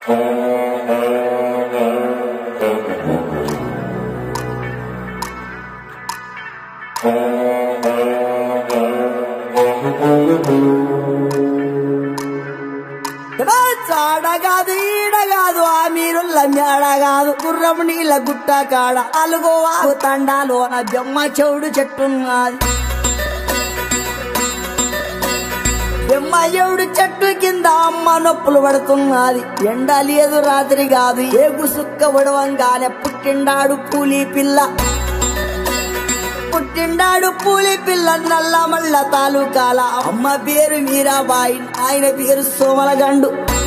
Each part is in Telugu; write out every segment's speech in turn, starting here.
చాడగాదు ఈడగాదు ఆ మీరుల్ల మేడగాదు గుర్రం నీళ్ళ గుట్ట కాడ అలుగోవా తండాలోన బెమ్మ చెవుడు చెట్టున్నది బెమ్మ చెవుడు చెట్టు కింద అమ్మ నొప్పులు పడుతున్నది ఎండ లేదు రాత్రి కాదు ఏగు సుక్క ఉడవంగానే పుట్టిండాడు పూలి పిల్ల పుట్టిండాడు పూలి పిల్ల నల్ల మల్ల తాలూకాల అమ్మ పేరు మీరాబాయి ఆయన పేరు సోమలగండు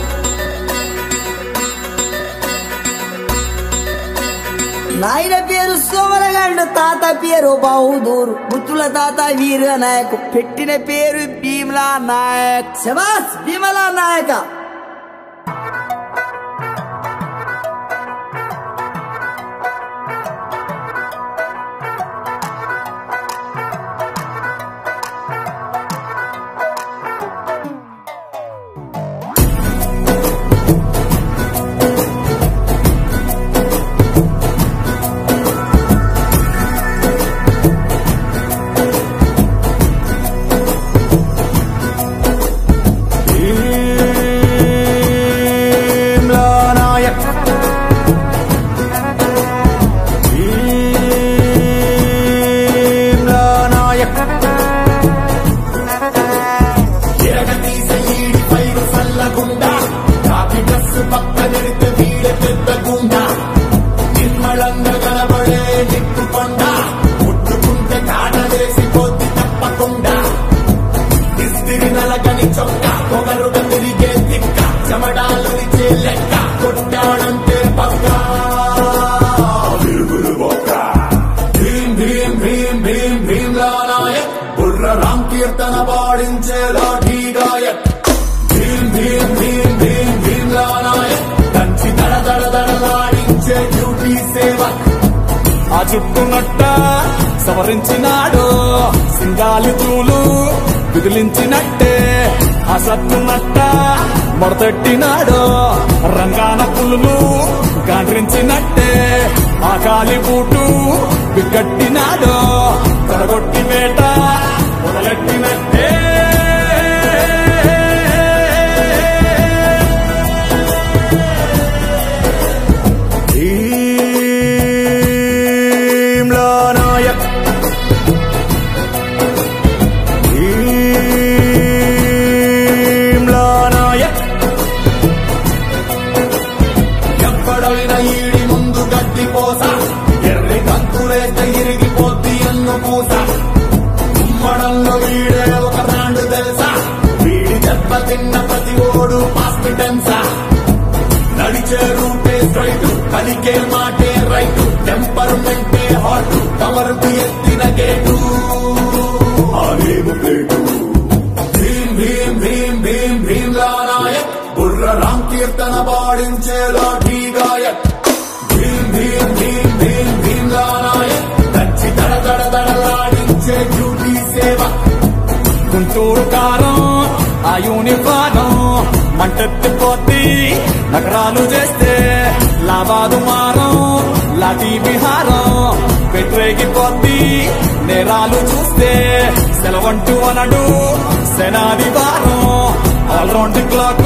నాయన పేరు సోమలగండు తాత పేరు బాహుదూరు ముత్తుల తాత వీర నాయక్ పెట్టిన పేరు భీమలా నాయక్ శబాస్ భీమలా నాయక భీమ్లా నాయక్ భీమ్లా నాయక్ ఎరగతీసే ఈడి పైరు సల్లగుండా కాకి డ్రస్సు పక్కనెడితే వీడే పెద్ద గుండా నిర్మలంగా కనబడే నిప్పుకొండ ముట్టుకుంటే కాటలేసి పోద్ది తప్పకుండా ఇస్తిరి నలగని చొక్క పొగరుగా తిరిగే తిక్క చెమడాలు నిచ్చే లెక్క కొట్టాడంటే పక్క విరుగుడు బొక్క భీం భీం భీం భీం భీంలా నాయక్ బుర్ర రామ్ కీర్తన పాడించే లాఠీ గాయక్ భీం భీం భీం భీం భీంలా నాయక్ దంచి దడ దడ దడలాడించే డ్యూటీ సేవక్ ఆ చుట్టునట్ట సవరించినాడు సింగాలి తూలు విదిలించినట్టే ఆ సత్తునట్ట మొడతెట్టినాడు రంగాన పులులు గాండ్రించినట్టే ఆ కాలి బూటు బిగ్గట్టినాడు తడగొట్టి వేట మొదలెట్టినట్టే భీమ్లా నాయక్ భీమ్లా నాయక్ ఎప్పుడైనా ఈడి ముందు గడ్డి పోస ఎర్రి కంకులేస్తే ఇరిగిపోద్ది ఎన్ను పూస ఉమ్మడంలో వీడే ఒక బ్రాండ్ తెలుసా వీడి దెబ్బ తిన్న ప్రతి ఓడు హాస్పిటల్సా నడిచే రూటే స్ట్రైట్ పలికే మాటే రైట్ టెంపర్మెంటే హాట్ కవరుకు ఎత్తిన గేటు ఆలేము ప్లేటు భీం భీం భీం భీం భీంలా నాయక్ బుర్ర రామ్ కీర్తన పాడించే లాఠీ గాయక్ భీం భీం భీం భీం భీంలా నాయక్ దచ్చి దడ దడ దడలాడించే డ్యూటీ సేవ గుంటూరు కారం ఆ యూనిఫారం మంటెత్తిపోద్ది నగరాలు చేస్తే లాభాదు మారం లాఠీ విహారం పెట్టరేగిపోద్ది నేరాలు చూస్తే సెలవంటూ అనడు సెనాది వారం ఆల్రౌండ్ క్లాక్